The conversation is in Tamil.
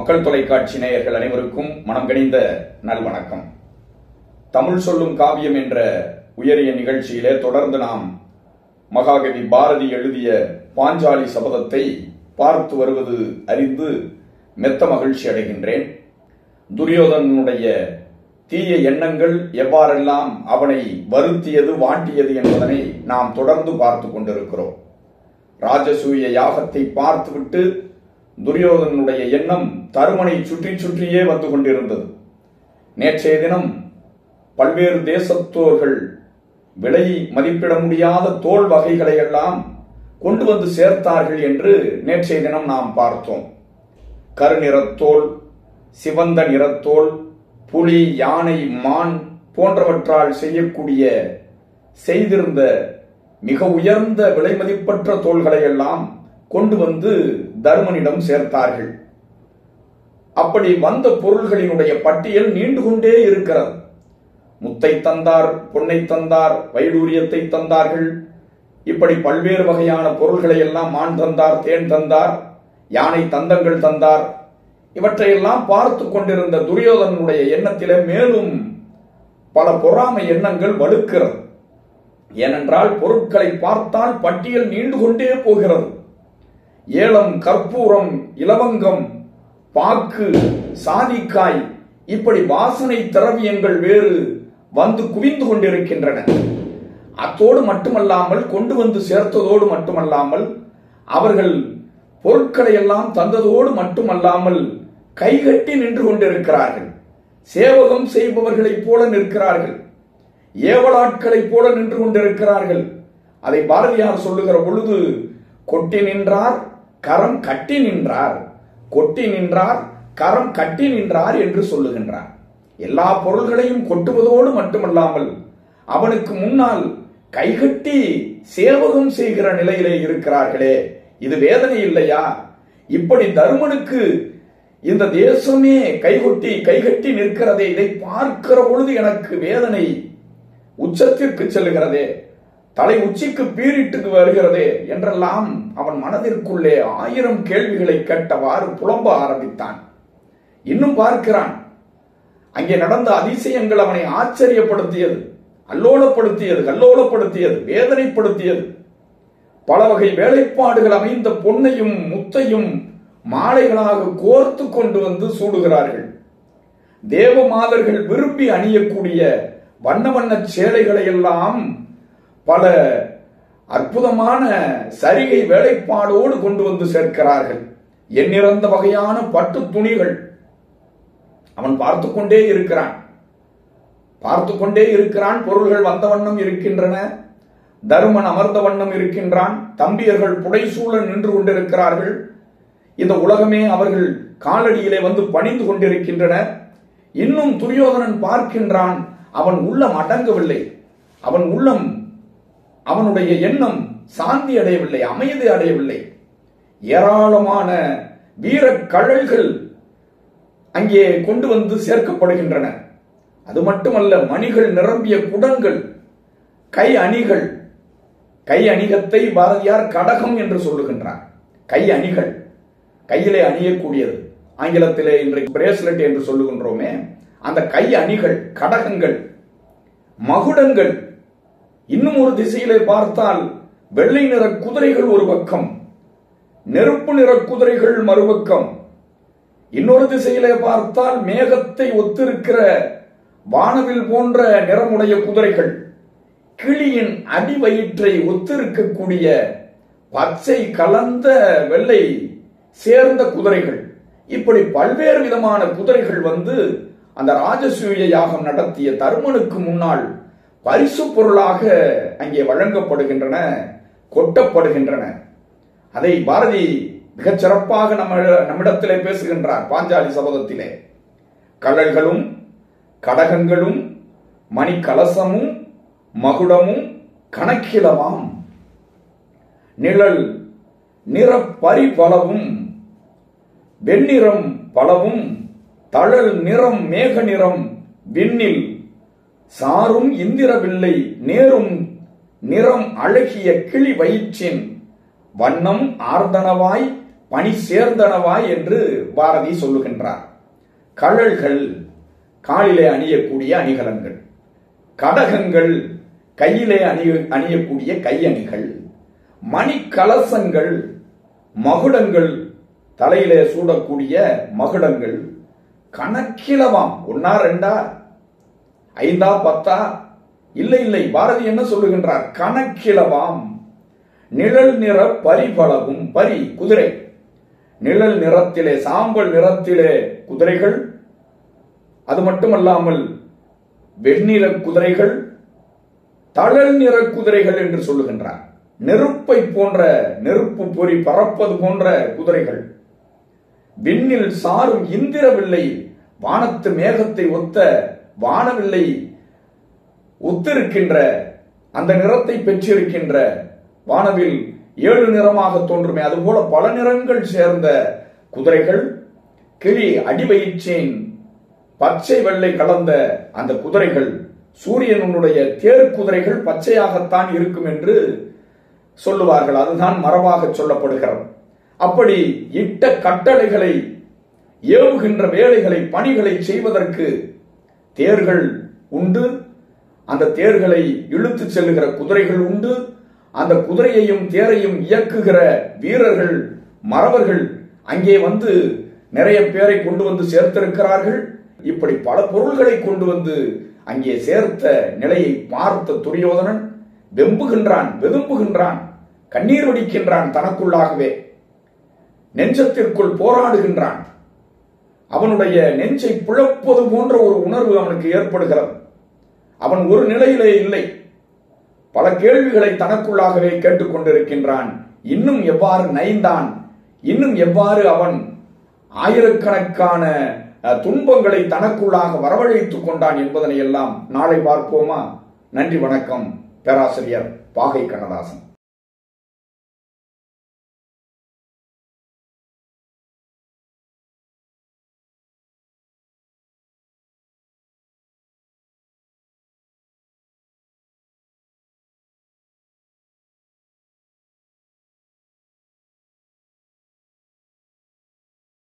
மக்கள் தொலைக்காட்சி நேயர்கள் அனைவருக்கும் மனம் கணிந்த நல்வணக்கம் தமிழ் சொல்லும் காவியம் என்ற உயரிய நிகழ்ச்சியிலே தொடர்ந்து நாம் மகாகவி பாரதி எழுதிய பாஞ்சாலி சபதத்தை பார்த்து வருவது அறிந்து மெத்த மகிழ்ச்சி அடைகின்றேன் துரியோதனனுடைய தீய எண்ணங்கள் எவ்வாறெல்லாம் அவனை வருத்தியது வாட்டியது என்பதனை நாம் தொடர்ந்து பார்த்து கொண்டிருக்கிறோம் ராஜசூய யாகத்தை பார்த்துவிட்டு துரியோதனனுடைய எண்ணம் தருமனை சுற்றி சுற்றியே வந்து கொண்டிருந்தது நேற்றைய தினம் பல்வேறு தேசத்தோர்கள் விலை மதிப்பிட முடியாத தோல் வகைகளை எல்லாம் கொண்டு வந்து சேர்த்தார்கள் என்று நேற்றைய தினம் நாம் பார்த்தோம் கருநிறத்தோல் சிவந்த நிறத்தோல் புலி யானை மான் போன்றவற்றால் செய்யக்கூடிய செய்திருந்த மிக உயர்ந்த விலை மதிப்பற்ற தோள்களை எல்லாம் கொண்டு வந்து தர்மனிடம் சேர்த்தார்கள் அப்படி வந்த பொருள்களினுடைய பட்டியல் நீண்டு கொண்டே இருக்கிறது முத்தை தந்தார் பொன்னை தந்தார் வைடூரியத்தை தந்தார்கள் இப்படி பல்வேறு வகையான பொருள்களை எல்லாம் மான் தந்தார் தேன் தந்தார் யானை தந்தங்கள் தந்தார் இவற்றையெல்லாம் பார்த்து கொண்டிருந்த துரியோதனனுடைய எண்ணத்திலே மேலும் பல பொறாமை எண்ணங்கள் வலுக்கிறது ஏனென்றால் பொருட்களை பார்த்தால் பட்டியல் நீண்டு கொண்டே போகிறது ஏலம் கற்பூரம் இலவங்கம் பாக்கு சாதிக்காய் இப்படி வாசனை திரவியங்கள் வேறு வந்து குவிந்து கொண்டிருக்கின்றன அத்தோடு மட்டுமல்லாமல் கொண்டு வந்து சேர்த்ததோடு மட்டுமல்லாமல் அவர்கள் பொருட்களை எல்லாம் தந்ததோடு மட்டுமல்லாமல் கைகட்டி நின்று கொண்டிருக்கிறார்கள் சேவகம் செய்பவர்களைப் போல நிற்கிறார்கள் ஏவலாட்களைப் போல நின்று கொண்டிருக்கிறார்கள் அதை பாரதியார் சொல்லுகிற பொழுது கொட்டி நின்றார் கரம் கட்டி நின்றார் கொட்டி நின்றார் கரம் கட்டி நின்றார் என்று சொல்லுகின்றார் எல்லா பொருள்களையும் கொட்டுவதோடு மட்டுமல்லாமல் அவனுக்கு முன்னால் கைகட்டி சேவகம் செய்கிற நிலையிலே இருக்கிறார்களே இது வேதனை இல்லையா இப்படி தருமனுக்கு இந்த தேசமே கைகொட்டி கைகட்டி நிற்கிறதே இதை பார்க்கிற பொழுது எனக்கு வேதனை உச்சத்திற்கு செல்லுகிறதே தலை உச்சிக்கு பீரிட்டுக்கு வருகிறதே என்றெல்லாம் அவன் மனதிற்குள்ளே ஆயிரம் கேள்விகளை கேட்டவாறு புலம்ப ஆரம்பித்தான் இன்னும் பார்க்கிறான் அங்கே நடந்த அதிசயங்கள் அவனை ஆச்சரியப்படுத்தியது அல்லோலப்படுத்தியது கல்லோலப்படுத்தியது வேதனைப்படுத்தியது பல வகை வேலைப்பாடுகள் அமைந்த பொன்னையும் முத்தையும் மாலைகளாக கோர்த்து கொண்டு வந்து சூடுகிறார்கள் தேவ மாதர்கள் விரும்பி அணியக்கூடிய வண்ண வண்ண சேலைகளை எல்லாம் பல அற்புதமான சரிகை வேலைப்பாடோடு கொண்டு வந்து சேர்க்கிறார்கள் எண்ணிறந்த வகையான பட்டு துணிகள் அவன் பார்த்து கொண்டே இருக்கிறான் பார்த்து கொண்டே இருக்கிறான் பொருள்கள் வந்த வண்ணம் இருக்கின்றன தருமன் அமர்ந்த வண்ணம் இருக்கின்றான் தம்பியர்கள் புடைசூழ நின்று கொண்டிருக்கிறார்கள் இந்த உலகமே அவர்கள் காலடியிலே வந்து பணிந்து கொண்டிருக்கின்றன இன்னும் துரியோதனன் பார்க்கின்றான் அவன் உள்ளம் அடங்கவில்லை அவன் உள்ளம் அவனுடைய எண்ணம் சாந்தி அடையவில்லை அமைதி அடையவில்லை ஏராளமான வீர கழல்கள் அங்கே கொண்டு வந்து சேர்க்கப்படுகின்றன அது மட்டுமல்ல மணிகள் நிரம்பிய குடங்கள் கை அணிகள் கை அணிகத்தை பாரதியார் கடகம் என்று சொல்லுகின்றார் கை அணிகள் கையிலே அணியக்கூடியது ஆங்கிலத்திலே இன்றைக்கு பிரேஸ்லெட் என்று சொல்லுகின்றோமே அந்த கை அணிகள் கடகங்கள் மகுடங்கள் இன்னும் ஒரு திசையிலே பார்த்தால் வெள்ளை நிற குதிரைகள் ஒரு பக்கம் நெருப்பு நிற குதிரைகள் மறுபக்கம் இன்னொரு திசையிலே பார்த்தால் மேகத்தை ஒத்திருக்கிற வானவில் போன்ற நிறமுடைய குதிரைகள் கிளியின் அடிவயிற்றை ஒத்திருக்கக்கூடிய பச்சை கலந்த வெள்ளை சேர்ந்த குதிரைகள் இப்படி பல்வேறு விதமான குதிரைகள் வந்து அந்த ராஜசூய யாகம் நடத்திய தருமனுக்கு முன்னால் பரிசு பொருளாக அங்கே வழங்கப்படுகின்றன கொட்டப்படுகின்றன அதை பாரதி மிகச் சிறப்பாக நம்ம நம்மிடத்திலே பேசுகின்றார் பாஞ்சாலி சபதத்திலே கடல்களும் கடகங்களும் மணி கலசமும் மகுடமும் கணக்கிலவாம் நிழல் நிற பரிபலவும் வெண்ணிறம் பலவும் தழல் நிறம் மேக நிறம் விண்ணில் சாரும் இந்திரவில்லை நேரும் நிறம் அழகிய கிளி வயிற்றின் வண்ணம் ஆர்தனவாய் பணி சேர்ந்தனவா என்று பாரதி சொல்லுகின்றார் கழல்கள் காலிலே அணியக்கூடிய அணிகலன்கள் கடகங்கள் கையிலே அணிய அணியக்கூடிய கையணிகள் மணிக்கலசங்கள் மகுடங்கள் தலையிலே சூடக்கூடிய மகுடங்கள் கணக்கிலவாம் ஒன்னா ரெண்டா ஐந்தா பத்தா இல்லை இல்லை பாரதி என்ன சொல்லுகின்றார் கணக்கிலவாம் நிழல் நிற பரிபலவும் பரி குதிரை நிழல் நிறத்திலே சாம்பல் நிறத்திலே குதிரைகள் அது மட்டுமல்லாமல் வெண்ணிற குதிரைகள் தழல் நிற குதிரைகள் என்று சொல்லுகின்றார் நெருப்பை போன்ற நெருப்பு பொறி பறப்பது போன்ற குதிரைகள் விண்ணில் சாரும் இந்திரவில்லை வானத்து மேகத்தை ஒத்த வானவில்லை ஒத்திருக்கின்ற அந்த நிறத்தை பெற்றிருக்கின்ற வானவில் ஏழு நிறமாக தோன்றுமே அதுபோல பல நிறங்கள் சேர்ந்த குதிரைகள் கிளி அடிவயிற்றேன் பச்சை வெள்ளை கலந்த அந்த குதிரைகள் சூரியனுடைய தேர் குதிரைகள் பச்சையாகத்தான் இருக்கும் என்று சொல்லுவார்கள் அதுதான் மரபாக சொல்லப்படுகிறது அப்படி இட்ட கட்டளைகளை ஏவுகின்ற வேலைகளை பணிகளை செய்வதற்கு தேர்கள் உண்டு அந்த தேர்களை இழுத்து செல்லுகிற குதிரைகள் உண்டு அந்த குதிரையையும் தேரையும் இயக்குகிற வீரர்கள் மறவர்கள் அங்கே வந்து நிறைய பேரை கொண்டு வந்து சேர்த்திருக்கிறார்கள் இப்படி பல பொருள்களை கொண்டு வந்து அங்கே சேர்த்த நிலையை பார்த்த துரியோதனன் வெம்புகின்றான் வெதும்புகின்றான் கண்ணீர் வடிக்கின்றான் தனக்குள்ளாகவே நெஞ்சத்திற்குள் போராடுகின்றான் அவனுடைய நெஞ்சை பிளப்பது போன்ற ஒரு உணர்வு அவனுக்கு ஏற்படுகிறது அவன் ஒரு நிலையிலே இல்லை பல கேள்விகளை தனக்குள்ளாகவே கேட்டுக்கொண்டிருக்கின்றான் இன்னும் எவ்வாறு நைந்தான் இன்னும் எவ்வாறு அவன் ஆயிரக்கணக்கான அஹ், துன்பங்களை தனக்குள்ளாக வரவழைத்துக் கொண்டான் என்பதனை எல்லாம் நாளை பார்ப்போமா நன்றி வணக்கம் பேராசிரியர் பாகை கண்ணதாசன்